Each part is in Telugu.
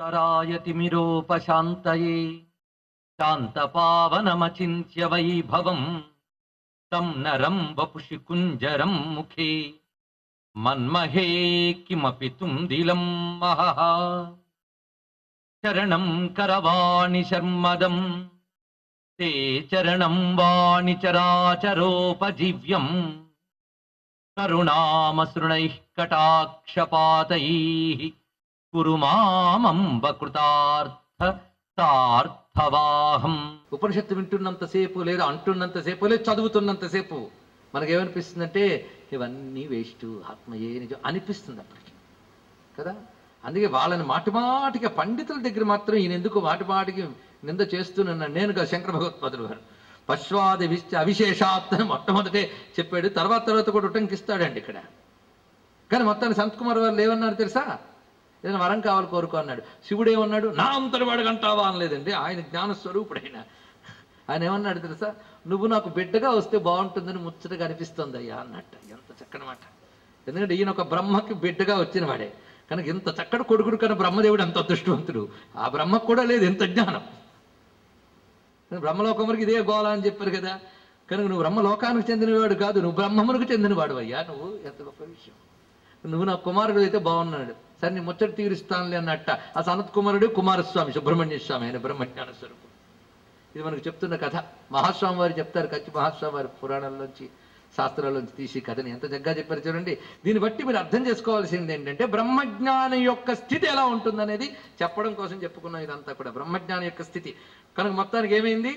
రాయతిమిరోపశాంతయే శాంతపావనమచింత్య వైభవం తం నరం వపుషి కుంజరం ముఖే మన్మహే కిమపి తుందిలం మహః చరణం కరవాణి శర్మదం తే చరణం వాణి చరాచరోపజీవ్యం కరుణామసృణైః కటాక్షపాతైః కురు మామంబ కృతార్థ తార్థవాహం ఉపనిషత్తు వింటున్నంతసేపు లేదా అంటున్నంతసేపు లేదా చదువుతున్నంతసేపు మనకేమనిపిస్తుందంటే ఇవన్నీ వేస్ట్ ఆత్మయే నిజం అనిపిస్తుంది అప్పటికి కదా అందుకే వాళ్ళని మాటి మాటికి పండితుల దగ్గర మాత్రం ఈయన ఎందుకు మాటి మాటికి నింద చేస్తున్నాను నేను కదా శంకర భగవత్పాదులు గారు పశ్వాది విశ్చ అవిశేషాత్ అని మొట్టమొదటే చెప్పాడు తర్వాత తర్వాత కూడా ఉటంకిస్తాడండి ఇక్కడ కానీ మొత్తాన్ని సంత్ కుమార్ వారు ఏమన్నారు తెలుసా ఏదైనా వరం కావాలి కోరుకో అన్నాడు శివుడు ఏమన్నాడు నా అంతటి వాడు అంటావా అనలేదండి ఆయన జ్ఞాన స్వరూపుడైన ఆయన ఏమన్నాడు తెలుసా నువ్వు నాకు బిడ్డగా వస్తే బాగుంటుందని ముచ్చటగా అనిపిస్తుంది అయ్యా అన్నట్ట ఎంత చక్కని మాట ఎందుకంటే ఈయన ఒక బ్రహ్మకి బిడ్డగా వచ్చిన వాడే కనుక ఇంత చక్కటి కొడుకుడు కన్నా బ్రహ్మదేవుడు అంత అదృష్టవంతుడు ఆ బ్రహ్మకు కూడా లేదు ఎంత జ్ఞానం బ్రహ్మలోకం వరకు ఇదే గోళ అని చెప్పారు కదా కనుక నువ్వు బ్రహ్మలోకానికి చెందినవాడు కాదు నువ్వు బ్రహ్మమునికి చెందినవాడు అయ్యా నువ్వు ఎంత గొప్ప విషయం నువ్వు నా కుమారుడు అయితే బాగున్నాడు సరే నీ ముచ్చట తీరుస్తానులే అన్నట్ట ఆ సనత్ కుమారుడు కుమారస్వామి సుబ్రహ్మణ్య స్వామి ఆయన బ్రహ్మజ్ఞాన స్వరూపం ఇది మనకు చెప్తున్న కథ మహాస్వామి వారు చెప్తారు కచ్చి మహాస్వామి వారి పురాణాల్లోంచి శాస్త్రాల్లోంచి తీసి కథని ఎంత చక్కగా చెప్పారు చూడండి దీన్ని బట్టి మీరు అర్థం చేసుకోవాల్సింది ఏంటంటే బ్రహ్మజ్ఞానం యొక్క స్థితి ఎలా ఉంటుందనేది చెప్పడం కోసం చెప్పుకున్నాం ఇదంతా కూడా బ్రహ్మజ్ఞానం యొక్క స్థితి కనుక మొత్తానికి ఏమైంది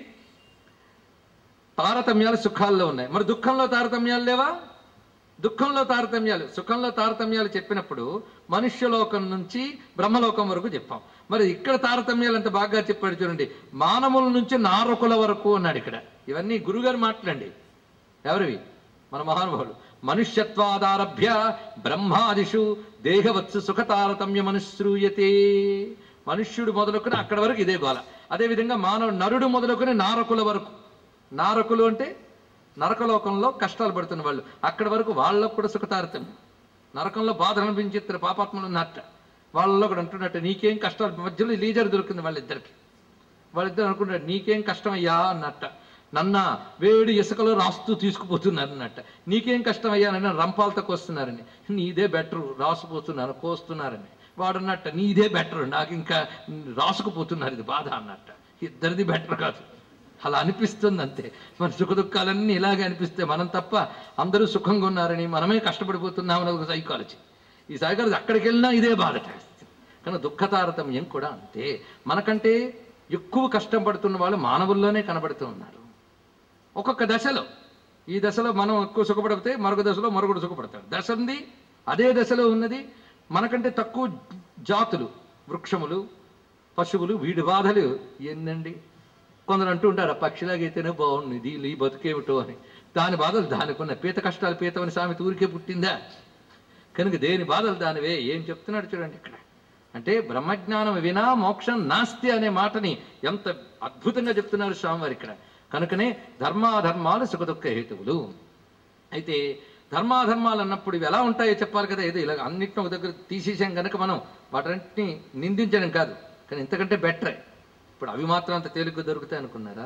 తారతమ్యాలు సుఖాల్లో ఉన్నాయి మరి దుఃఖంలో తారతమ్యాలు లేవా దుఃఖంలో తారతమ్యాలు సుఖంలో తారతమ్యాలు చెప్పినప్పుడు మనుష్యలోకం నుంచి బ్రహ్మలోకం వరకు చెప్పాం మరి ఇక్కడ తారతమ్యాలు అంత బాగా చెప్పాడు చూడండి మానవుల నుంచి నారకుల వరకు అన్నాడు ఇక్కడ ఇవన్నీ గురుగారు మాట్లాడండి ఎవరివి మన మహానుభావులు మనుష్యత్వాదారభ్య బ్రహ్మాదిషు దేహవత్సు సుఖ తారతమ్యం అనుశ్రూయతే మనుష్యుడు మొదలుకొని అక్కడ వరకు ఇదే గోల అదేవిధంగా మానవ నరుడు మొదలుకొని నారకుల వరకు నారకులు అంటే నరకలోకంలో కష్టాలు పడుతున్న వాళ్ళు అక్కడి వరకు వాళ్ళకు కూడా సుఖ తారతమ్యం నరకంలో బాధ అనిపించే ఇద్దరు పాపాత్మలు ఉన్నట్ట వాళ్ళలో కూడా అంటున్నట్టు నీకేం కష్టాలు మధ్యలో లీజర్ దొరికింది వాళ్ళిద్దరికి వాళ్ళిద్దరు అనుకుంటారు నీకేం కష్టం అయ్యా అన్నట్ట నన్న వేడి ఇసుకలో రాస్తూ తీసుకుపోతున్నారు అన్నట్ట నీకేం కష్టం అయ్యా నన్ను రంపాలతో కోస్తున్నారని నీదే బెటర్ రాసుకుపోతున్నాను కోస్తున్నారని వాడన్నట్ట నీదే బెటర్ నాకు ఇంకా రాసుకుపోతున్నారు ఇది బాధ అన్నట్ట ఇద్దరిది బెటర్ కాదు అలా అనిపిస్తుంది అంతే మన సుఖ దుఃఖాలన్నీ ఇలాగే అనిపిస్తే మనం తప్ప అందరూ సుఖంగా ఉన్నారని మనమే కష్టపడిపోతున్నామని ఒక సైకాలజీ ఈ సైకాలజీ అక్కడికి వెళ్ళినా ఇదే బాధ కానీ దుఃఖ తారతమ్యం కూడా అంతే మనకంటే ఎక్కువ కష్టం పడుతున్న వాళ్ళు మానవుల్లోనే కనబడుతూ ఉన్నారు ఒక్కొక్క దశలో ఈ దశలో మనం ఎక్కువ సుఖపడితే మరొక దశలో మరొకటి సుఖపడతాడు దశ ఉంది అదే దశలో ఉన్నది మనకంటే తక్కువ జాతులు వృక్షములు పశువులు వీడి బాధలు ఏందండి కొందరు అంటూ ఉంటారు "ఆ పక్షిలాగా అయితేనే బాగుంది ఇది ఈ బతుకేమిటో అని దాని బాధలు దానికి ఉన్న పీత కష్టాలు పీతమని సామెత ఊరికే పుట్టిందా కనుక దేని బాధలు దానివే ఏం చెప్తున్నాడు చూడండి ఇక్కడ అంటే బ్రహ్మజ్ఞానం వినా మోక్షం నాస్తి అనే మాటని ఎంత అద్భుతంగా చెప్తున్నారు స్వామివారు ఇక్కడ కనుకనే ధర్మాధర్మాలు సుఖదుఖ హేతువులు అయితే ధర్మాధర్మాలు అన్నప్పుడు ఇవి ఎలా ఉంటాయో చెప్పాలి కదా ఏదో ఇలా అన్నిటిని ఒక దగ్గర తీసేసాం కనుక మనం వాటన్నిటిని నిందించడం కాదు కానీ ఇంతకంటే బెటరే ఇప్పుడు అవి మాత్రం అంత తేలిగ్గా దొరుకుతాయి అనుకున్నారా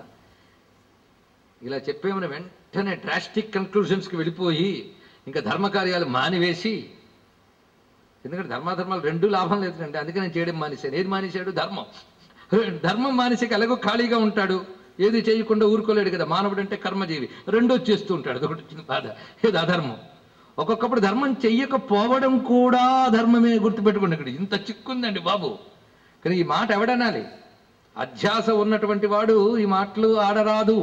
ఇలా చెప్పేమని వెంటనే డ్రాస్టిక్ కన్క్లూజన్స్కి వెళ్ళిపోయి ఇంకా ధర్మకార్యాలు మానివేసి ఎందుకంటే ధర్మాధర్మాలు రెండు లాభం లేదండి అందుకే నేను చేయడం మానేశాను ఏది మానేశాడు ధర్మం ధర్మం మానేసాక ఎలాగో ఖాళీగా ఉంటాడు ఏది చేయకుండా ఊరుకోలేడు కదా మానవుడు అంటే కర్మజీవి రెండో చేస్తూ ఉంటాడు అదొకటి చిన్న బాధ ఏది అధర్మం ఒక్కొక్కప్పుడు ధర్మం చెయ్యకపోవడం కూడా ధర్మమే గుర్తుపెట్టుకోండి ఇక్కడ ఇంత చిక్కుందండి బాబు కానీ ఈ మాట ఎవడనాలి అధ్యాస ఉన్నటువంటి వాడు ఈ మాటలు ఆడరాదు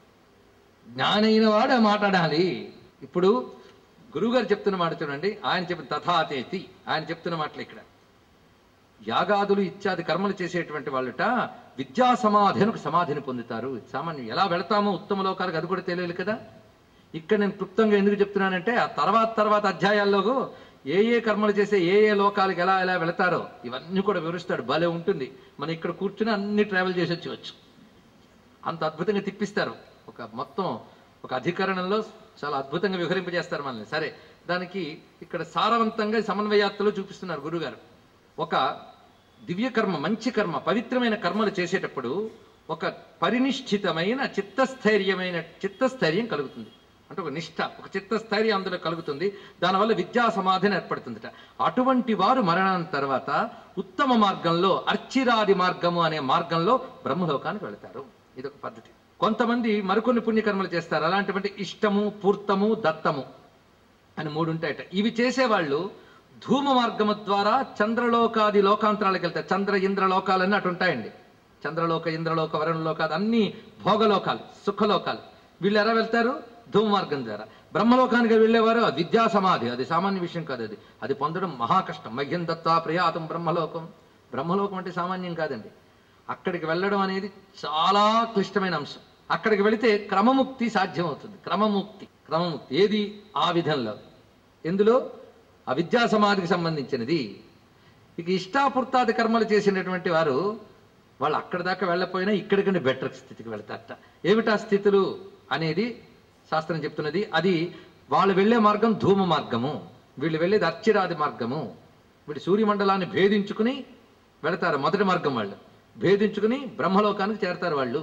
జ్ఞానైన వాడు ఆ మాట్లాడాలి ఇప్పుడు గురువుగారు చెప్తున్న మాట చూడండి ఆయన చెప్పిన తథాతేతి ఆయన చెప్తున్న మాటలు ఇక్కడ యాగాదులు ఇత్యాది కర్మలు చేసేటువంటి వాళ్ళట విద్యా సమాధి అని ఒక సమాధిని పొందుతారు సామాన్యం ఎలా వెళతామో ఉత్తమ లోకాలకు అది కూడా తెలియదు కదా ఇక్కడ నేను క్లుప్తంగా ఎందుకు చెప్తున్నానంటే ఆ తర్వాత తర్వాత అధ్యాయాల్లో ఏ ఏ కర్మలు చేసే ఏ ఏ లోకాలకు ఎలా ఎలా వెళతారో ఇవన్నీ కూడా వివరిస్తాడు భలే ఉంటుంది మనం ఇక్కడ కూర్చుని అన్ని ట్రావెల్ చేసి వచ్చేవచ్చు అంత అద్భుతంగా తిప్పిస్తారు ఒక మొత్తం ఒక అధికరణంలో చాలా అద్భుతంగా వివరింపజేస్తారు మనల్ని సరే దానికి ఇక్కడ సారవంతంగా సమన్వయాత్రలో చూపిస్తున్నారు గురుగారు ఒక దివ్య కర్మ మంచి కర్మ పవిత్రమైన కర్మలు చేసేటప్పుడు ఒక పరినిష్ఠితమైన చిత్తస్థైర్యమైన చిత్తస్థైర్యం కలుగుతుంది అంటే ఒక నిష్ఠ ఒక చిత్తస్థైర్యం అందులో కలుగుతుంది దానివల్ల విద్యా సమాధిని ఏర్పడుతుందట అటువంటి వారు మరణం తర్వాత ఉత్తమ మార్గంలో అర్చిరాది మార్గము అనే మార్గంలో బ్రహ్మలోకానికి వెళతారు ఇదొక పద్ధతి కొంతమంది మరికొన్ని పుణ్యకర్మలు చేస్తారు అలాంటివంటి ఇష్టము పూర్తము దత్తము అని మూడు ఉంటాయట ఇవి చేసేవాళ్ళు ధూమ మార్గము ద్వారా చంద్రలోకాది లోకాంతరాలకు వెళ్తారు చంద్ర ఇంద్ర లోకాలన్నీ అటు ఉంటాయండి చంద్రలోక ఇంద్రలోక వరుణలోకాలు అన్ని భోగలోకాలు సుఖలోకాలు వీళ్ళు ఎలా వెళ్తారు ధూమ మార్గం ద్వారా బ్రహ్మలోకానికి వెళ్ళేవారు అది విద్యా సమాధి అది సామాన్య విషయం కాదు అది అది పొందడం మహా కష్టం మహ్యం దత్తా ప్రియాతం బ్రహ్మలోకం బ్రహ్మలోకం అంటే సామాన్యం కాదండి అక్కడికి వెళ్ళడం అనేది చాలా క్లిష్టమైన అంశం అక్కడికి వెళితే క్రమముక్తి సాధ్యమవుతుంది క్రమముక్తి క్రమముక్తి ఏది ఆ విధంలో ఎందులో ఆ విద్యా సమాధికి సంబంధించినది ఇక ఇష్టాపూర్తాది కర్మలు చేసినటువంటి వారు వాళ్ళు అక్కడి దాకా వెళ్ళకపోయినా ఇక్కడికంటే బెటర్ స్థితికి వెళ్తారట ఏమిటా స్థితులు అనేది శాస్త్రం చెప్తున్నది అది వాళ్ళు వెళ్ళే మార్గం ధూమ మార్గము వీళ్ళు వెళ్ళేది అర్చిరాది మార్గము వీళ్ళు సూర్యమండలాన్ని భేదించుకుని వెళతారు మొదటి మార్గం వాళ్ళు భేదించుకుని బ్రహ్మలోకానికి చేరతారు వాళ్ళు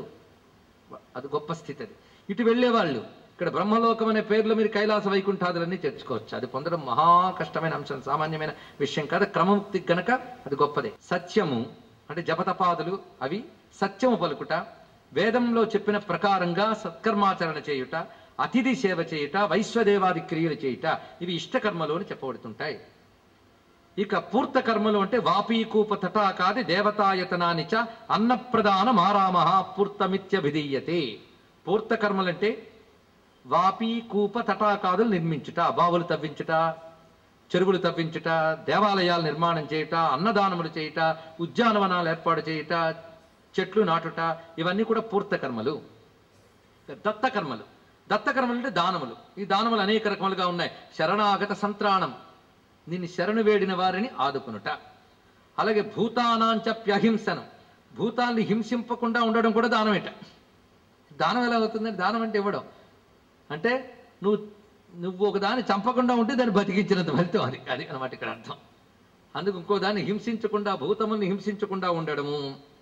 అది గొప్ప స్థితి అది ఇటు వెళ్ళే వాళ్ళు ఇక్కడ బ్రహ్మలోకం అనే పేరులో మీరు కైలాస వైకుంఠాదులన్నీ చేర్చుకోవచ్చు అది పొందడం మహా కష్టమైన అంశం సామాన్యమైన విషయం కాదు క్రమముక్తి గనక అది గొప్పదే సత్యము అంటే జపతపాదులు అవి సత్యము పలుకుట వేదంలో చెప్పిన ప్రకారంగా సత్కర్మాచరణ చేయుట అతిథి సేవ చేయుట వైశ్వదేవాది క్రియలు చేయుట ఇవి ఇష్టకర్మలు అని చెప్పబడుతుంటాయి ఇక పూర్త కర్మలు అంటే వాపీకూప తటాకాది దేవతాయతనాని చ అన్నప్రదాన మారామ పూర్తమిత్యభిధీయతే పూర్త కర్మలంటే వాపీ కూప తటాకాదులు నిర్మించుట బావులు తవ్వించుట చెరువులు తవ్వించుట దేవాలయాలు నిర్మాణం చేయుట అన్నదానములు చేయుట ఉద్యానవనాలు ఏర్పాటు చేయుట చెట్లు నాటుట ఇవన్నీ కూడా పూర్త కర్మలు దత్త కర్మలు దత్త కర్మలు అంటే దానములు ఈ దానములు అనేక రకములుగా ఉన్నాయి శరణాగత సంత్రాణం నిన్ను శరణు వేడిన వారిని ఆదుకునుట అలాగే భూతానాంచప్యహింసనం భూతాల్ని హింసింపకుండా ఉండడం కూడా దానమేట దానం ఎలా అవుతుందంటే దానం అంటే ఇవ్వడం అంటే నువ్వు నువ్వు ఒక దాన్ని చంపకుండా ఉంటే దాన్ని బతికించినంత ఫలితం అది అది అనమాట ఇక్కడ అర్థం అందుకు ఇంకో దాన్ని హింసించకుండా భూతముల్ని హింసించకుండా ఉండడము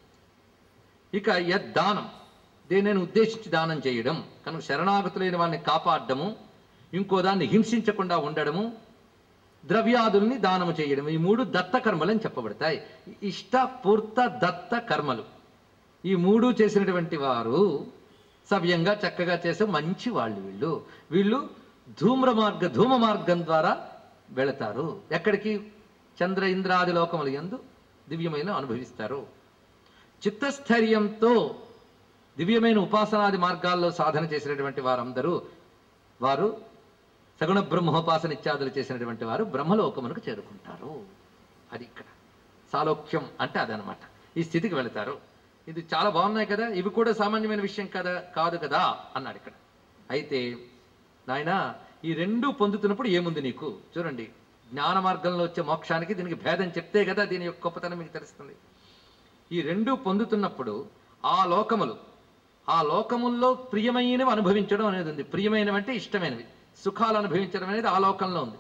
ఇక యద్దానం దేనిని ఉద్దేశించి దానం చేయడం కనుక శరణాగతులైన వారిని కాపాడడము ఇంకో దాన్ని హింసించకుండా ఉండడము ద్రవ్యాదుల్ని దానము చేయడం ఈ మూడు దత్త కర్మలు అని చెప్పబడతాయి ఇష్ట పూర్త దత్త కర్మలు ఈ మూడు చేసినటువంటి వారు సవ్యంగా చక్కగా చేసే మంచి వాళ్ళు వీళ్ళు వీళ్ళు ధూమ్ర మార్గ ధూమ మార్గం ద్వారా వెళతారు ఎక్కడికి చంద్ర ఇంద్రాది లోకములు ఎందు దివ్యమైన అనుభవిస్తారు చిత్తస్థైర్యంతో దివ్యమైన ఉపాసనాది మార్గాల్లో సాధన చేసినటువంటి వారందరూ వారు సగుణ బ్రహ్మోపాసన ఇత్యాదులు చేసినటువంటి వారు బ్రహ్మలోకమునకు చేరుకుంటారు అది ఇక్కడ సాలోక్యం అంటే అదనమాట ఈ స్థితికి వెళతారు ఇది చాలా బాగున్నాయి కదా ఇవి కూడా సామాన్యమైన విషయం కదా కాదు కదా అన్నాడు ఇక్కడ అయితే నాయన ఈ రెండు పొందుతున్నప్పుడు ఏముంది నీకు చూడండి జ్ఞాన మార్గంలో వచ్చే మోక్షానికి దీనికి భేదం చెప్తే కదా దీని యొక్క గొప్పతనం మీకు తెలుస్తుంది ఈ రెండు పొందుతున్నప్పుడు ఆ లోకములు ఆ లోకముల్లో ప్రియమైనవి అనుభవించడం అనేది ఉంది ప్రియమైనవి అంటే ఇష్టమైనవి సుఖాలు అనుభవించడం అనేది ఆ లోకంలో ఉంది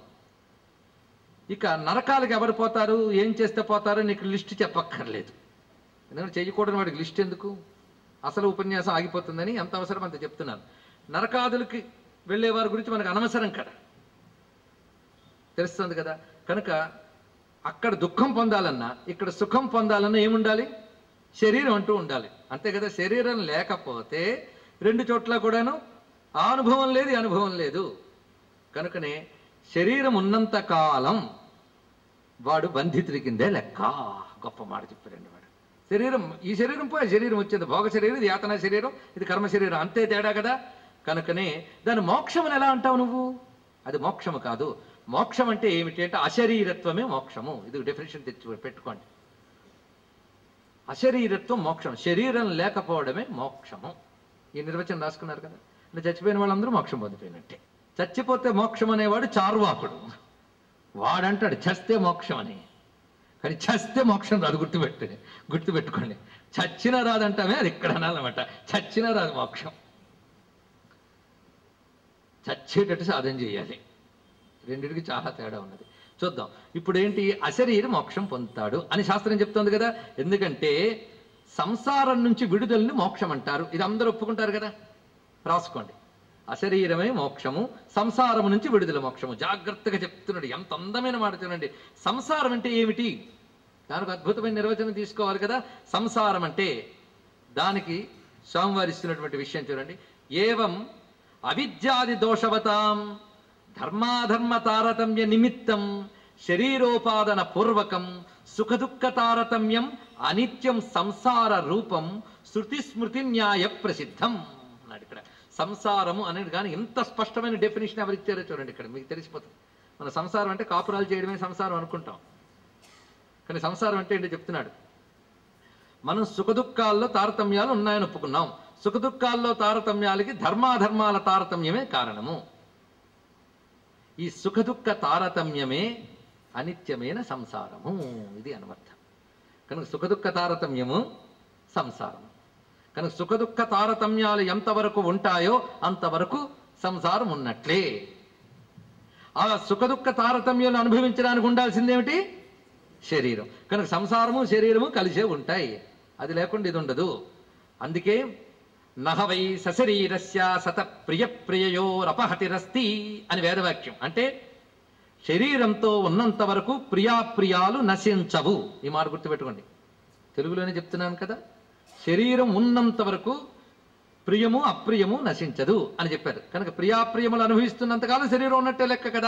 ఇక నరకాలకు ఎవరు పోతారు ఏం చేస్తే పోతారో నీకు లిస్ట్ చెప్పక్కర్లేదు ఎందుకంటే చేయకూడని వాడికి లిస్ట్ ఎందుకు అసలు ఉపన్యాసం ఆగిపోతుందని ఎంత అవసరం అంత చెప్తున్నాను నరకాదులకి వెళ్ళే వారి గురించి మనకు అనవసరం కదా తెలుస్తుంది కదా కనుక అక్కడ దుఃఖం పొందాలన్నా ఇక్కడ సుఖం పొందాలన్నా ఏముండాలి శరీరం అంటూ ఉండాలి అంతే కదా శరీరం లేకపోతే రెండు చోట్ల కూడాను ఆ అనుభవం లేదు ఈ అనుభవం లేదు కనుకనే శరీరం ఉన్నంత కాలం వాడు బంధితుడి కిందే లెక్క గొప్ప మాట చెప్పారండి వాడు శరీరం ఈ శరీరం పోయి శరీరం వచ్చింది భోగ శరీరం ఇది యాతన శరీరం ఇది కర్మ శరీరం అంతే తేడా కదా కనుకనే దాని మోక్షం అని ఎలా అంటావు నువ్వు అది మోక్షము కాదు మోక్షం అంటే ఏమిటి అంటే అశరీరత్వమే మోక్షము ఇది డెఫినేషన్ తెచ్చి పెట్టుకోండి అశరీరత్వం మోక్షం శరీరం లేకపోవడమే మోక్షము ఈ నిర్వచనం రాసుకున్నారు కదా అంటే చచ్చిపోయిన వాళ్ళందరూ మోక్షం పొందిపోయినట్టే చచ్చిపోతే మోక్షం అనేవాడు చార్వాకుడు వాడంటాడు చస్తే మోక్షం అని కానీ చస్తే మోక్షం రాదు గుర్తుపెట్టు గుర్తుపెట్టుకోండి చచ్చినా రాదంటామే అది ఇక్కడ అనాలన్నమాట చచ్చినా రాదు మోక్షం చచ్చేటట్టు సాధన చేయాలి రెండిటికి చాలా తేడా ఉన్నది చూద్దాం ఇప్పుడు ఏంటి అశరీర మోక్షం పొందుతాడు అని శాస్త్రం చెప్తోంది కదా ఎందుకంటే సంసారం నుంచి విడుదలని మోక్షం అంటారు ఇది అందరూ ఒప్పుకుంటారు కదా రాసుకోండి అశరీరమే మోక్షము సంసారం నుంచి విడుదల మోక్షము జాగ్రత్తగా చెప్తున్నాడు ఎంత అందమైన మాట చూడండి సంసారం అంటే ఏమిటి దానికి అద్భుతమైన నిర్వచనం తీసుకోవాలి కదా సంసారం అంటే దానికి స్వామివారి ఇస్తున్నటువంటి విషయం చూడండి ఏవం అవిద్యాది దోషవతాం ధర్మాధర్మ తారతమ్య నిమిత్తం శరీరోపాదన పూర్వకం సుఖదుఃఖ తారతమ్యం అనిత్యం సంసార రూపం శృతి స్మృతి న్యాయ ప్రసిద్ధం అన్నాడు ఇక్కడ సంసారము అనేది కానీ ఇంత స్పష్టమైన డెఫినేషన్ ఎవరు ఇచ్చారో చూడండి ఇక్కడ మీకు తెలిసిపోతుంది మన సంసారం అంటే కాపురాలు చేయడమే సంసారం అనుకుంటాం కానీ సంసారం అంటే ఏంటో చెప్తున్నాడు మనం సుఖదుఖాల్లో తారతమ్యాలు ఉన్నాయని ఒప్పుకున్నాం సుఖదుఖాల్లో తారతమ్యాలకి ధర్మాధర్మాల తారతమ్యమే కారణము ఈ సుఖదుఖ తారతమ్యమే అనిత్యమైన సంసారము ఇది అనర్థం కనుక సుఖదుఖ తారతమ్యము సంసారము కనుక సుఖదుఖ తారతమ్యాలు ఎంతవరకు ఉంటాయో అంతవరకు సంసారం ఉన్నట్లే ఆ సుఖదుఖ తారతమ్యాలు అనుభవించడానికి ఉండాల్సిందేమిటి శరీరం కనుక సంసారము శరీరము కలిసే ఉంటాయి అది లేకుండా ఇది ఉండదు అందుకే నహవై సశరీరస్య సత ప్రియ ప్రియయోరపహతిరస్తి అని వేదవాక్యం అంటే శరీరంతో ఉన్నంత వరకు ప్రియాప్రియాలు నశించవు ఈ మాట గుర్తుపెట్టుకోండి తెలుగులోనే చెప్తున్నాను కదా శరీరం ఉన్నంత వరకు ప్రియము అప్రియము నశించదు అని చెప్పారు కనుక ప్రియాప్రియములు అనుభవిస్తున్నంతకాలం శరీరం ఉన్నట్టే లెక్క కదా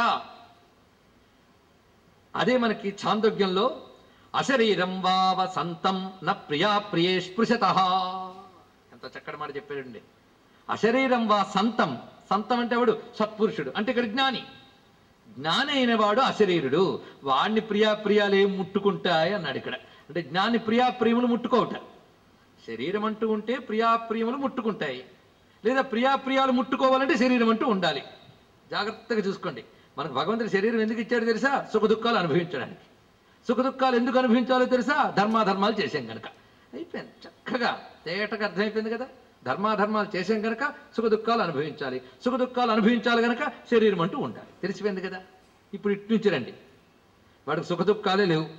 అదే మనకి చాందోగ్యంలో అశరీరం వావ సంతం న ప్రియా ప్రియే స్పృశత ఎంత చక్కటి మాట చెప్పాడండి అశరీరం వా సంతం సంతం అంటే వాడు సత్పురుషుడు అంటే ఇక్కడ జ్ఞాని జ్ఞాని అయిన వాడు అశరీరుడు వాడిని ప్రియా ప్రియాలు ఏం ముట్టుకుంటాయి అన్నాడు ఇక్కడ అంటే జ్ఞాని ప్రియా ప్రియములు ముట్టుకోవట శరీరం అంటూ ఉంటే ప్రియా ప్రియములు ముట్టుకుంటాయి లేదా ప్రియా ప్రియాలు ముట్టుకోవాలంటే శరీరం అంటూ ఉండాలి జాగ్రత్తగా చూసుకోండి మనకు భగవంతుడి శరీరం ఎందుకు ఇచ్చాడు తెలుసా సుఖ దుఃఖాలు అనుభవించడానికి సుఖ దుఃఖాలు ఎందుకు అనుభవించాలో తెలుసా ధర్మాధర్మాలు చేసాం కనుక అయిపోయింది చక్కగా తేటగా అర్థమైపోయింది కదా ధర్మాధర్మాలు చేసాం కనుక సుఖ దుఃఖాలు అనుభవించాలి సుఖ దుఃఖాలు అనుభవించాలి కనుక శరీరం అంటూ ఉండాలి తెలిసిపోయింది కదా ఇప్పుడు ఇటు నుంచి రండి వాడికి సుఖ దుఃఖాలే లేవు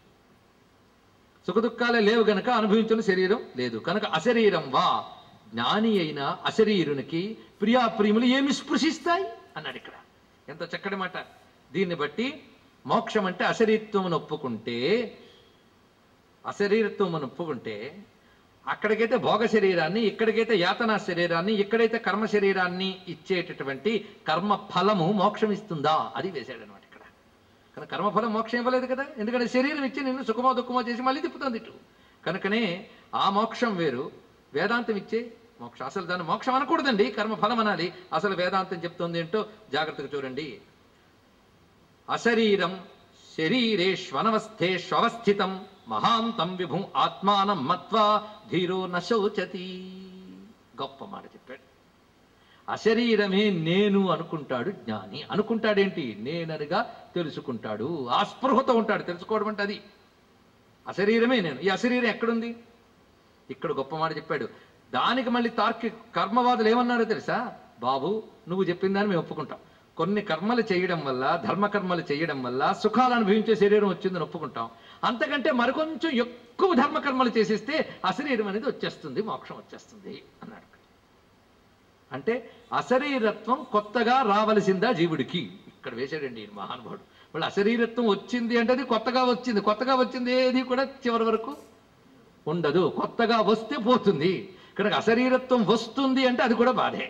సుఖ దుఃఖాలే లేవు గనక అనుభవించిన శరీరం లేదు కనుక అశరీరం వా జ్ఞాని అయిన అశరీరునికి ప్రియాప్రియములు ఏమి స్పృశిస్తాయి అన్నాడు ఇక్కడ ఎంత చక్కటి మాట దీన్ని బట్టి మోక్షం అంటే అశరీరత్వమును ఒప్పుకుంటే అశరీరత్వమును ఒప్పుకుంటే అక్కడికైతే భోగ శరీరాన్ని ఇక్కడికైతే యాతనా శరీరాన్ని ఇక్కడైతే కర్మ శరీరాన్ని ఇచ్చేటటువంటి కర్మ ఫలము మోక్షం ఇస్తుందా అది వేశాడు అనమాట ఇక్కడ కానీ కర్మఫలం మోక్షం ఇవ్వలేదు కదా ఎందుకంటే శరీరం ఇచ్చి నిన్ను సుఖమో దుఃఖమో చేసి మళ్ళీ తిప్పుతుంది ఇటు కనుకనే ఆ మోక్షం వేరు వేదాంతం ఇచ్చే మోక్షం అసలు దాన్ని మోక్షం అనకూడదండి కర్మఫలం అనాలి అసలు వేదాంతం చెప్తుంది ఏంటో జాగ్రత్తగా చూడండి అశరీరం శరీరేష్వనవస్థేష్వస్థితం మహాంతం విభుం ఆత్మానం మత్వా ధీరో నశోచతి గొప్ప మాట చెప్పాడు అశరీరమే నేను అనుకుంటాడు జ్ఞాని అనుకుంటాడేంటి నేననిగా తెలుసుకుంటాడు ఆ స్పృహతో ఉంటాడు తెలుసుకోవడం అంటే అది అశరీరమే నేను ఈ అశరీరం ఎక్కడుంది ఇక్కడ గొప్ప మాట చెప్పాడు దానికి మళ్ళీ తార్కి కర్మవాదులు ఏమన్నారో తెలుసా బాబు నువ్వు చెప్పిన దాన్ని మేము ఒప్పుకుంటాం కొన్ని కర్మలు చేయడం వల్ల ధర్మకర్మలు చేయడం వల్ల సుఖాలు అనుభవించే శరీరం వచ్చిందని ఒప్పుకుంటాం అంతకంటే మరికొంచెం ఎక్కువ ధర్మకర్మలు చేసేస్తే అశరీరం అనేది వచ్చేస్తుంది మోక్షం వచ్చేస్తుంది అన్నాడు అంటే అశరీరత్వం కొత్తగా రావలసిందా జీవుడికి ఇక్కడ వేశాడండి ఈయన మహానుభావుడు వాళ్ళు అశరీరత్వం వచ్చింది అంటే అది కొత్తగా వచ్చింది కొత్తగా వచ్చింది ఏది కూడా చివరి వరకు ఉండదు కొత్తగా వస్తే పోతుంది కనుక అశరీరత్వం వస్తుంది అంటే అది కూడా బాధే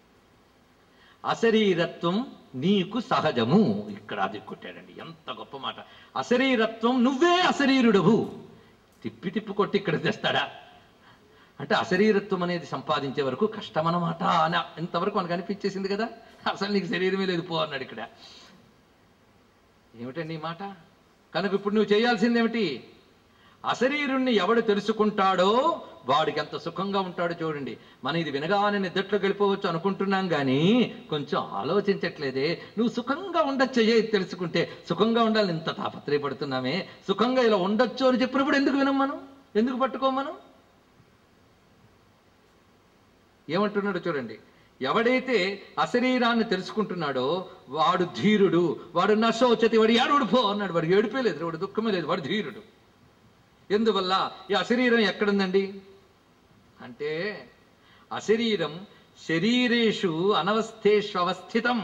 అశరీరత్వం నీకు సహజము ఇక్కడ అది కొట్టాడండి ఎంత గొప్ప మాట అశరీరత్వం నువ్వే అశరీరుడవు తిప్పి తిప్పి కొట్టి ఇక్కడ తెస్తాడా అంటే అశరీరత్వం అనేది సంపాదించే వరకు కష్టమన్నమాట అని ఇంతవరకు మనకు అనిపించేసింది కదా అసలు నీకు శరీరమే లేదు పో అన్నాడు ఇక్కడ ఏమిటండి ఈ మాట కనుక ఇప్పుడు నువ్వు చేయాల్సింది ఏమిటి అశరీరుణ్ణి ఎవడు తెలుసుకుంటాడో వాడికి ఎంత సుఖంగా ఉంటాడో చూడండి మన ఇది వినగానే నిద్రలోకి వెళ్ళిపోవచ్చు అనుకుంటున్నాం కానీ కొంచెం ఆలోచించట్లేదే నువ్వు సుఖంగా ఉండొచ్చు ఏ తెలుసుకుంటే సుఖంగా ఉండాలని ఇంత తాపత్రయపడుతున్నామే సుఖంగా ఇలా ఉండొచ్చు అని చెప్పినప్పుడు ఎందుకు వినం మనం ఎందుకు పట్టుకోం మనం ఏమంటున్నాడు చూడండి ఎవడైతే అశరీరాన్ని తెలుసుకుంటున్నాడో వాడు ధీరుడు వాడు నశోచతి వాడు ఏడుడు పో అన్నాడు వాడు ఏడుపే లేదు వాడు దుఃఖమే లేదు వాడు ధీరుడు ఎందువల్ల ఈ అశరీరం ఎక్కడుందండి అంటే అశరీరం శరీరేషు అనవస్థేషు అవస్థితం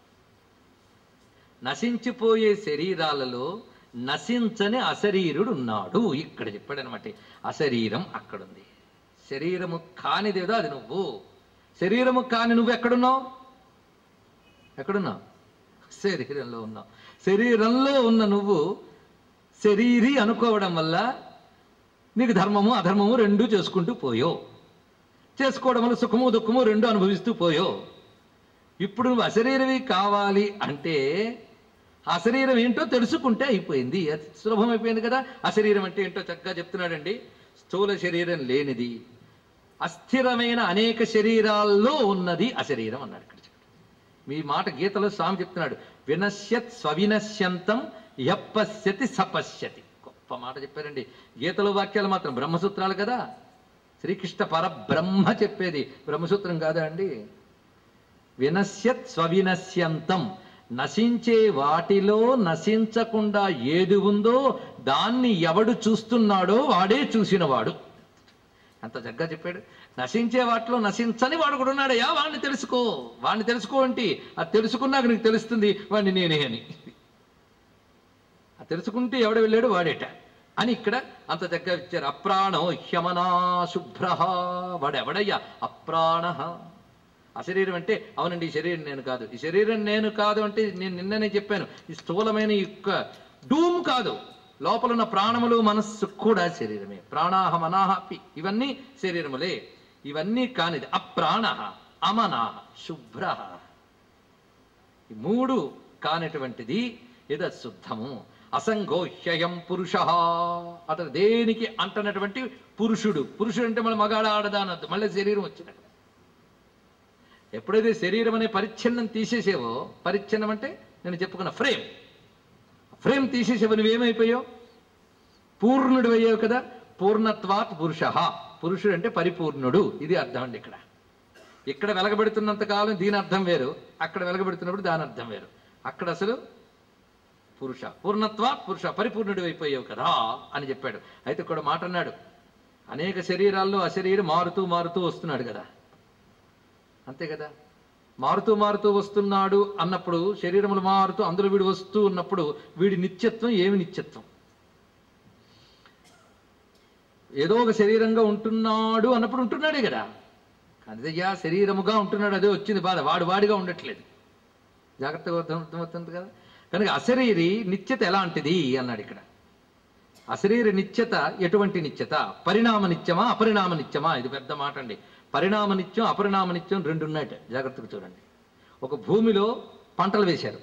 నశించిపోయే శరీరాలలో నశించని అశరీరుడు ఉన్నాడు ఇక్కడ చెప్పాడనమాట అశరీరం అక్కడుంది శరీరము కానిదేదో అది నువ్వు శరీరము కాని నువ్వు ఎక్కడున్నావు ఎక్కడున్నావు శరీరంలో ఉన్నావు శరీరంలో ఉన్న నువ్వు శరీరి అనుకోవడం వల్ల నీకు ధర్మము అధర్మము రెండూ చేసుకుంటూ పోయో చేసుకోవడం వల్ల సుఖము దుఃఖము రెండు అనుభవిస్తూ పోయో ఇప్పుడు నువ్వు అశరీరవి కావాలి అంటే ఆ శరీరం ఏంటో తెలుసుకుంటే అయిపోయింది అది సులభం అయిపోయింది కదా అశరీరం అంటే ఏంటో చక్కగా చెప్తున్నాడండి స్థూల శరీరం లేనిది అస్థిరమైన అనేక శరీరాల్లో ఉన్నది అశరీరం అన్నాడు ఇక్కడ మీ మాట గీతలో స్వామి చెప్తున్నాడు వినశ్యత్ స్వవినశ్యంతం యప్పశ్యతి సపశ్యతి గొప్ప మాట చెప్పారండి గీతలో వాక్యాలు మాత్రం బ్రహ్మసూత్రాలు కదా శ్రీకృష్ణ పరబ్రహ్మ చెప్పేది బ్రహ్మసూత్రం కాదా అండి వినశ్యత్ స్వవినశ్యంతం నశించే వాటిలో నశించకుండా ఏది ఉందో దాన్ని ఎవడు చూస్తున్నాడో వాడే చూసినవాడు అంత జగ్గా చెప్పాడు నశించే వాటిలో నశించని వాడు కూడా ఉన్నాడయ్యా వాడిని తెలుసుకో వాడిని తెలుసుకో అంటే అది తెలుసుకున్నాక నీకు తెలుస్తుంది వాడిని నేనే అని అది తెలుసుకుంటే ఎవడు వెళ్ళాడు వాడేట అని ఇక్కడ అంత దగ్గర ఇచ్చారు అప్రాణో హ్యమనా శుభ్ర వాడు ఎవడయ్యా అప్రాణ అశరీరం అంటే అవునండి ఈ శరీరం నేను కాదు ఈ శరీరం నేను కాదు అంటే నేను నిన్ననే చెప్పాను ఈ స్థూలమైన ఈ యొక్క డూమ్ కాదు లోపల ఉన్న ప్రాణములు మనస్సు కూడా శరీరమే ప్రాణాహ మనాహ అపి ఇవన్నీ శరీరములే ఇవన్నీ కానిది అప్రాణ అమనాహ శుభ్ర ఈ మూడు కానటువంటిది ఇద శుద్ధము అసంగోహ్యయం పురుష అతను దేనికి అంటనటువంటి పురుషుడు పురుషుడు అంటే మన మగాడ ఆడదా అనద్దు మళ్ళీ శరీరం వచ్చినట్టు ఎప్పుడైతే శరీరం అనే పరిచ్ఛిన్నం తీసేసేవో పరిచ్ఛిన్నం అంటే నేను చెప్పుకున్న ఫ్రేమ్ ఫ్రేమ్ తీసేసేవో నువ్వేమైపోయావు పూర్ణుడు అయ్యావు కదా పూర్ణత్వాత్ పురుష పురుషుడు అంటే పరిపూర్ణుడు ఇది అర్థం అండి ఇక్కడ ఇక్కడ వెలగబెడుతున్నంత కాలం దీని అర్థం వేరు అక్కడ వెలగబెడుతున్నప్పుడు దాని అర్థం వేరు అక్కడ అసలు పురుష పూర్ణత్వ పురుష పరిపూర్ణుడు అయిపోయావు కదా అని చెప్పాడు అయితే ఇక్కడ మాట అన్నాడు అనేక శరీరాల్లో అశరీరం మారుతూ మారుతూ వస్తున్నాడు కదా అంతే కదా మారుతూ మారుతూ వస్తున్నాడు అన్నప్పుడు శరీరములు మారుతూ అందులో వీడు వస్తూ ఉన్నప్పుడు వీడి నిత్యత్వం ఏమి నిత్యత్వం ఏదో ఒక శరీరంగా ఉంటున్నాడు అన్నప్పుడు ఉంటున్నాడే కదా అదయ్యా శరీరముగా ఉంటున్నాడు అదే వచ్చింది బాధ వాడు వాడిగా ఉండట్లేదు జాగ్రత్తగా అర్థం అర్థమవుతుంది కదా కనుక అశరీరి నిత్యత ఎలాంటిది అన్నాడు ఇక్కడ అశరీర నిత్యత ఎటువంటి నిత్యత పరిణామ నిత్యమా అపరిణామ నిత్యమా ఇది పెద్ద మాట అండి పరిణామ నిత్యం అపరిణామ నిత్యం రెండు ఉన్నాయట జాగ్రత్తగా చూడండి ఒక భూమిలో పంటలు వేశారు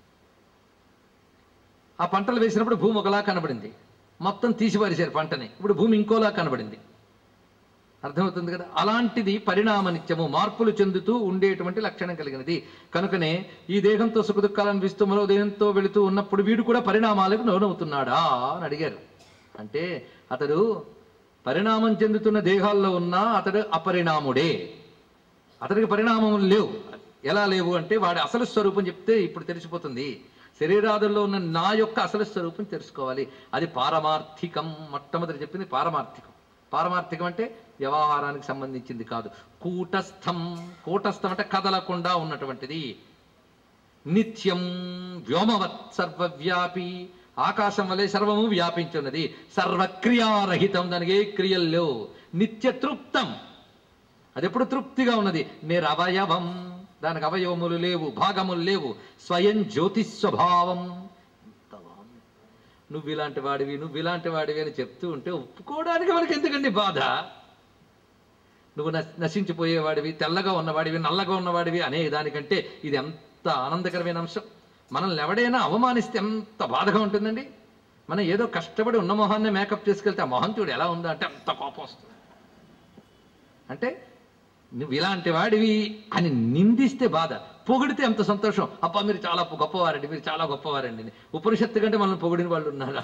ఆ పంటలు వేసినప్పుడు భూమి ఒకలా కనబడింది మొత్తం తీసిపారేశారు పంటని ఇప్పుడు భూమి ఇంకోలా కనబడింది అర్థమవుతుంది కదా అలాంటిది పరిణామ నిత్యము మార్పులు చెందుతూ ఉండేటువంటి లక్షణం కలిగినది కనుకనే ఈ దేహంతో సుఖ దుఃఖాలు అనిపిస్తూ మరో దేహంతో వెళుతూ ఉన్నప్పుడు వీడు కూడా పరిణామాలకు లోనవుతున్నాడా అని అడిగారు అంటే అతడు పరిణామం చెందుతున్న దేహాల్లో ఉన్నా అతడు అపరిణాముడే అతడికి పరిణామములు లేవు ఎలా లేవు అంటే వాడి అసలు స్వరూపం చెప్తే ఇప్పుడు తెలిసిపోతుంది శరీరాదుల్లో ఉన్న నా యొక్క అసలు స్వరూపం తెలుసుకోవాలి అది పారమార్థికం మొట్టమొదటి చెప్పింది పారమార్థికం పారమార్థికం అంటే వ్యవహారానికి సంబంధించింది కాదు కూటస్థం కూటస్థం అంటే కదలకుండా ఉన్నటువంటిది నిత్యం వ్యోమవత్ సర్వవ్యాపి ఆకాశం వలె సర్వము వ్యాపించున్నది సర్వక్రియారహితం దానికి ఏ క్రియలు లేవు నిత్య తృప్తం అది ఎప్పుడు తృప్తిగా ఉన్నది నిరవయవం దానికి అవయవములు లేవు భాగములు లేవు స్వయం జ్యోతి స్వభావం ఎంత బాగుంది. నువ్వు ఇలాంటి వాడివి నువ్వు ఇలాంటి వాడివి అని చెప్తూ ఉంటే ఒప్పుకోవడానికి మనకి ఎందుకండి బాధ నువ్వు నశ- నశించిపోయేవాడివి తెల్లగా ఉన్నవాడివి నల్లగా ఉన్నవాడివి అనే దానికంటే ఇది ఎంత ఆనందకరమైన అంశం మనల్ని ఎవడైనా అవమానిస్తే ఎంత బాధగా ఉంటుందండి మనం ఏదో కష్టపడి ఉన్న మొహాన్ని మేకప్ చేసుకెళ్తే ఆ మొహం చూడు ఎలా ఉందో అంటే అంత కోపం వస్తుంది అంటే నువ్వు ఇలాంటి వాడివి అని నిందిస్తే బాధ పొగిడితే ఎంత సంతోషం అప్ప మీరు చాలా గొప్పవారండి మీరు చాలా గొప్పవారండి అని. ఉపనిషత్తు కంటే మనల్ని పొగిడిన వాళ్ళు ఉన్నారా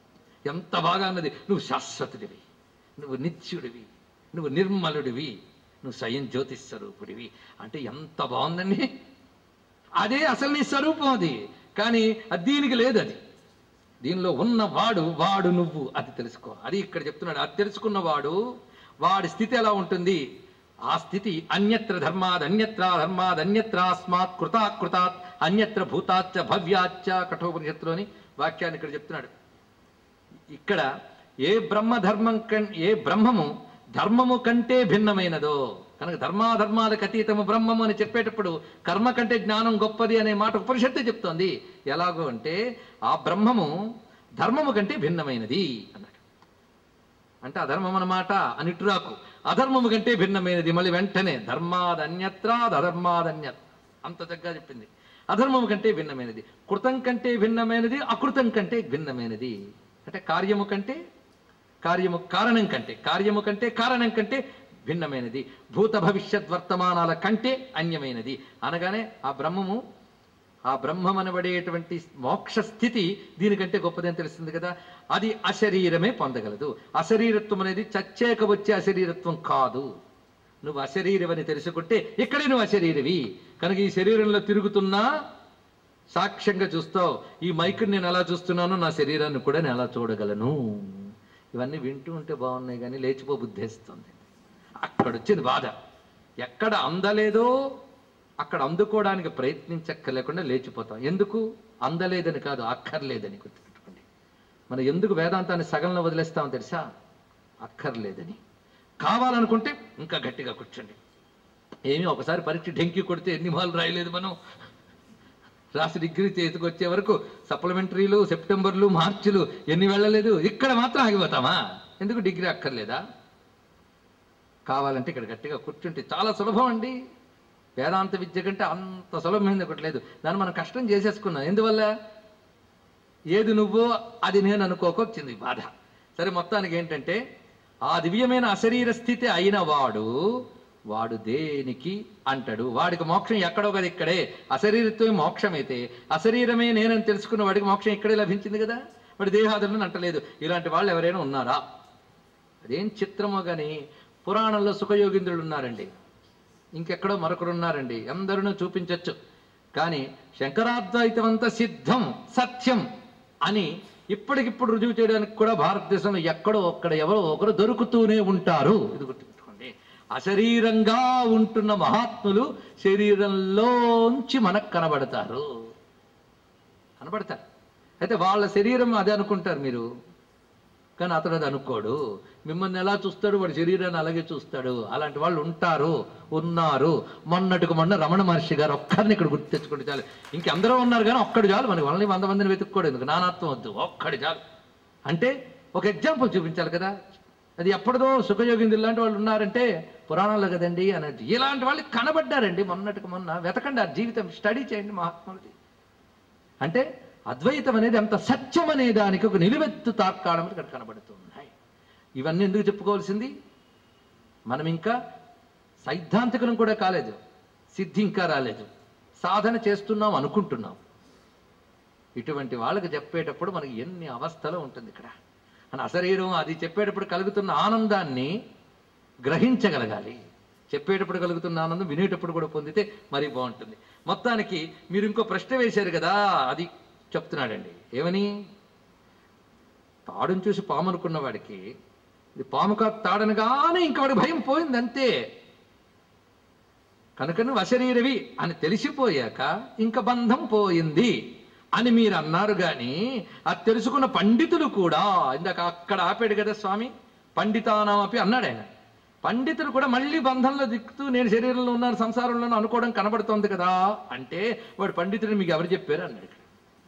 ఎంత బాగా అన్నది నువ్వు శాశ్వతుడివి నువ్వు నిత్యుడివి నువ్వు నిర్మలుడివి నువ్వు స్వయం జ్యోతి స్వరూపుడివి అంటే ఎంత బాగుందండి అదే అసలు నీ స్వరూపం అది కానీ అది దీనికి లేదు అది దీనిలో ఉన్నవాడు వాడు నువ్వు అది తెలుసుకో అది ఇక్కడ చెప్తున్నాడు అది తెలుసుకున్నవాడు వాడి స్థితి ఎలా ఉంటుంది ఆ స్థితి అన్యత్ర ధర్మాద్ అన్యత్ర ధర్మాద్ అన్యత్రాస్మాత్ కృతాకృతాత్ అన్యత్ర భూతాచ్చ భవ్యాచ్చ కఠోపనిషత్తులోని వాక్యాన్ని ఇక్కడ చెప్తున్నాడు ఇక్కడ ఏ బ్రహ్మ ధర్మం కం ఏ బ్రహ్మము ధర్మము కంటే భిన్నమైనదో కనుక ధర్మాధర్మాలకు అతీతము బ్రహ్మము అని చెప్పేటప్పుడు కర్మ కంటే జ్ఞానం గొప్పది అనే మాట ఉపనిషత్తే చెప్తోంది ఎలాగో అంటే ఆ బ్రహ్మము ధర్మము కంటే భిన్నమైనది అన్నాడు అంటే అధర్మం అన్నమాట అనిట్రాకు అధర్మము కంటే భిన్నమైనది మళ్ళీ వెంటనే ధర్మాదన్యత్ర అధర్మాదన్యత్ అంత చక్కగా చెప్పింది అధర్మము కంటే భిన్నమైనది కృతం కంటే భిన్నమైనది అకృతం కంటే భిన్నమైనది అంటే కార్యము కంటే కార్యము కారణం కంటే కార్యము కంటే కారణం కంటే భిన్నమైనది భూత భవిష్యత్ వర్తమానాల కంటే అన్యమైనది అనగానే ఆ బ్రహ్మము ఆ బ్రహ్మం అనబడేటువంటి మోక్ష స్థితి దీనికంటే గొప్పదని తెలుస్తుంది కదా అది అశరీరమే పొందగలదు అశరీరత్వం అనేది చచ్చాక వచ్చే అశరీరత్వం కాదు నువ్వు అశరీరవని తెలుసుకుంటే ఇక్కడే నువ్వు అశరీరవి కనుక ఈ శరీరంలో తిరుగుతున్నా సాక్ష్యంగా చూస్తావు ఈ మైక్ నేను ఎలా చూస్తున్నానో నా శరీరాన్ని కూడా నేను ఎలా చూడగలను ఇవన్నీ వింటూ ఉంటే బాగున్నాయి కానీ లేచిపో బుద్ధేస్తుంది అక్కడ వచ్చింది బాధ ఎక్కడ అందలేదో అక్కడ అందుకోవడానికి ప్రయత్నించక్కర్లేకుండా లేచిపోతాం ఎందుకు అందలేదని కాదు అక్కర్లేదని గుర్తుపెట్టుకోండి మనం ఎందుకు వేదాంతాన్ని సగంలో వదిలేస్తామో తెలుసా అక్కర్లేదని కావాలనుకుంటే ఇంకా గట్టిగా కూర్చోండి ఏమి ఒకసారి పరీక్ష ఢెంకి కొడితే ఎన్ని మాలు రాయలేదు మనం రాసి డిగ్రీ చేతికి వచ్చే వరకు సప్లిమెంటరీలు సెప్టెంబర్లు మార్చిలు ఎన్ని వెళ్ళలేదు ఇక్కడ మాత్రం ఆగిపోతామా ఎందుకు డిగ్రీ అక్కర్లేదా కావాలంటే ఇక్కడ గట్టిగా కూర్చుంటే చాలా సులభం అండి వేదాంత విద్య కంటే అంత సులభమైంది ఒకటి లేదు దాన్ని మనం కష్టం చేసేసుకున్నాం ఎందువల్ల ఏది నువ్వో అది నేను అనుకోకొచ్చింది ఈ బాధ సరే మొత్తానికి ఏంటంటే ఆ దివ్యమైన అశరీర స్థితి అయిన వాడు వాడు దేనికి అంటాడు వాడికి మోక్షం ఎక్కడో కదా ఇక్కడే అశరీరత్వమే మోక్షమైతే అశరీరమే నేనని తెలుసుకున్న వాడికి మోక్షం ఇక్కడే లభించింది కదా వాడి దేహాదులను అంటలేదు ఇలాంటి వాళ్ళు ఎవరైనా ఉన్నారా అదేం చిత్రమో గాని పురాణంలో సుఖయోగింద్రులు ఉన్నారండి ఇంకెక్కడో మరొకరు ఉన్నారండి అందరూ చూపించవచ్చు కానీ శంకరాద్వైతం అంతా సిద్ధం సత్యం అని ఇప్పటికిప్పుడు రుజువు చేయడానికి కూడా భారతదేశంలో ఎక్కడో ఒక్కడ ఎవరో ఒకరు దొరుకుతూనే ఉంటారు ఇది గుర్తుపెట్టుకోండి అశరీరంగా ఉంటున్న మహాత్ములు శరీరంలోంచి మనకు కనబడతారు కనబడతారు అయితే వాళ్ళ శరీరం అదే అనుకుంటారు మీరు కానీ అతడు అది అనుకోడు మిమ్మల్ని ఎలా చూస్తాడు వాడి శరీరాన్ని అలాగే చూస్తాడు అలాంటి వాళ్ళు ఉంటారు ఉన్నారు మొన్నటికి మొన్న రమణ మహర్షి గారు ఒక్కరిని ఇక్కడ గుర్తు తెచ్చుకుంటే చాలు ఇంకెందరో ఉన్నారు కానీ ఒక్కడు చాలు మనకి వాళ్ళని వంద మందిని వెతుక్కోడు ఎందుకు నానాత్వం వద్దు ఒక్కడి చాలు అంటే ఒక ఎగ్జాంపుల్ చూపించాలి కదా అది ఎప్పటిదో సుఖయోగింది ఇలాంటి వాళ్ళు ఉన్నారంటే పురాణాల్లో కదండి అనేది ఇలాంటి వాళ్ళు కనబడ్డారండి మొన్నటికి మొన్న వెతకండి ఆ జీవితం స్టడీ చేయండి మహాత్ములది అంటే అద్వైతం అనేది అంత సత్యం అనే దానికి ఒక నిలువెత్తు తార్కాణం ఇక్కడ కనబడుతున్నాయి ఇవన్నీ ఎందుకు చెప్పుకోవాల్సింది మనం ఇంకా సైద్ధాంతికులం కూడా కాలేదు సిద్ధి ఇంకా రాలేదు సాధన చేస్తున్నాం అనుకుంటున్నాం ఇటువంటి వాళ్ళకి చెప్పేటప్పుడు మనకి ఎన్ని అవస్థలు ఉంటుంది ఇక్కడ మన అశరీరం అది చెప్పేటప్పుడు కలుగుతున్న ఆనందాన్ని గ్రహించగలగాలి చెప్పేటప్పుడు కలుగుతున్న ఆనందం వినేటప్పుడు కూడా పొందితే మరీ బాగుంటుంది మొత్తానికి మీరు ఇంకో ప్రశ్న వేశారు కదా అది చెప్తున్నాడండి ఏమని తాడుని చూసి పాము అనుకున్న వాడికి ఇది పాము కాదు తాడనగానే ఇంక వాడికి భయం పోయింది అంతే కనుక నువ్వు అశరీరవి అని తెలిసిపోయాక ఇంక బంధం పోయింది అని మీరు అన్నారు గాని అది తెలుసుకున్న పండితులు కూడా ఇందాక అక్కడ ఆపాడు కదా స్వామి పండితానామపి అన్నాడు ఆయన పండితులు కూడా మళ్ళీ బంధంలో దిక్కుతూ నేను శరీరంలో ఉన్నాను సంసారంలో అనుకోవడం కనబడుతోంది కదా అంటే వాడు పండితుడు మీకు ఎవరు చెప్పారు అన్నాడు ఇక్కడ.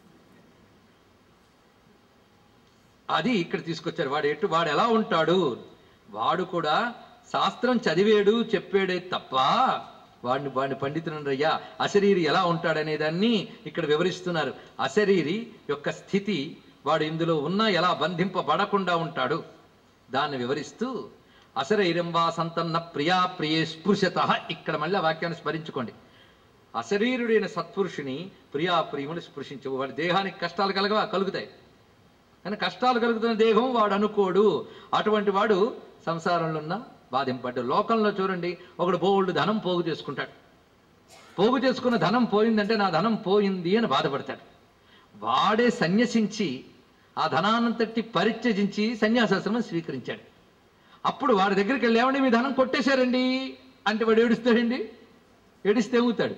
అది ఇక్కడ తీసుకొచ్చారు వాడు ఎటు వాడు ఎలా ఉంటాడు వాడు కూడా శాస్త్రం చదివాడు చెప్పాడే తప్ప వాడిని వాడిని పండితునయ్యా అశరీరి ఎలా ఉంటాడనే దాన్ని ఇక్కడ వివరిస్తున్నారు అశరీరి యొక్క స్థితి వాడు ఇందులో ఉన్నా ఎలా బంధింపబడకుండా ఉంటాడు దాన్ని వివరిస్తూ అశరీరం వా సంతన్న ప్రియా ప్రియే స్పృశత ఇక్కడ మళ్ళీ ఆ వాక్యాన్ని స్మరించుకోండి అశరీరుడైన సత్పురుషుని ప్రియా ప్రియములు స్పృశించవు వాడి దేహానికి కష్టాలు కలగవా కలుగుతాయి కానీ కష్టాలు కలుగుతున్న దేహం వాడు అనుకోడు అటువంటి వాడు సంసారంలో ఉన్న బాధింపడ్డు లోకంలో చూడండి ఒకడు బోల్డ్ ధనం పోగు చేసుకుంటాడు పోగు చేసుకున్న ధనం పోయిందంటే నా ధనం పోయింది అని బాధపడతాడు వాడే సన్యసించి ఆ ధనానంతటి పరిత్యజించి సన్యాసాశ్రమం స్వీకరించాడు అప్పుడు వాడి దగ్గరికి వెళ్ళి ఏమండి మీ ధనం కొట్టేశారండి అంటే వాడు ఏడుస్తాడండి ఏడిస్తే ఊతాడు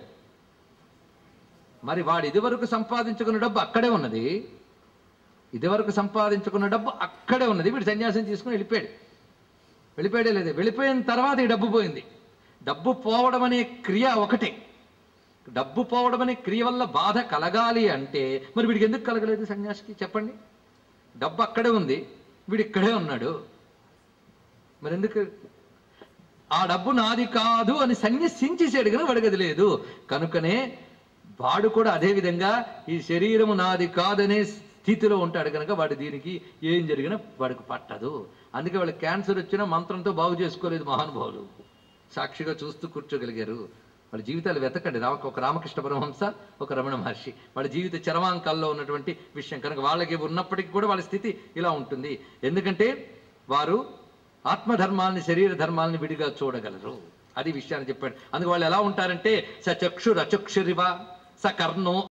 మరి వాడు ఇదివరకు సంపాదించుకున్న డబ్బు అక్కడే ఉన్నది ఇదివరకు సంపాదించుకున్న డబ్బు అక్కడే ఉన్నది వీడు సన్యాసం తీసుకుని వెళ్ళిపోయాడు వెళ్ళిపోయాడే లేదు వెళ్ళిపోయిన తర్వాత ఈ డబ్బు పోయింది డబ్బు పోవడం అనే క్రియ ఒకటే డబ్బు పోవడం అనే క్రియ వల్ల బాధ కలగాలి అంటే మరి వీడికి ఎందుకు కలగలేదు సన్యాసికి చెప్పండి డబ్బు అక్కడే ఉంది వీడు ఇక్కడే ఉన్నాడు మరి ఎందుకు ఆ డబ్బు నాది కాదు అని సన్యసించేసాడు కనుక వాడికి అది లేదు కనుకనే వాడు కూడా అదే విధంగా ఈ శరీరము నాది కాదనే స్థితిలో ఉంటాడు కనుక వాడు దీనికి ఏం జరిగినా వాడికి పట్టదు అందుకే వాళ్ళకి క్యాన్సర్ వచ్చినా మంత్రంతో బాగు చేసుకోలేదు మహానుభావులు సాక్షిగా చూస్తూ కూర్చోగలిగారు వాళ్ళ జీవితాలు వెతకండి రామ ఒక రామకృష్ణ పరమహంస ఒక రమణ మహర్షి వాళ్ళ జీవిత చరమాంకాల్లో ఉన్నటువంటి విషయం కనుక వాళ్ళకి ఉన్నప్పటికీ కూడా వాళ్ళ స్థితి ఇలా ఉంటుంది ఎందుకంటే వారు ఆత్మధర్మాల్ని శరీర ధర్మాల్ని విడిగా చూడగలరు అది విషయాన్ని చెప్పాడు అందుకు వాళ్ళు ఎలా ఉంటారంటే స చక్షురచక్షురివ స కర్ణో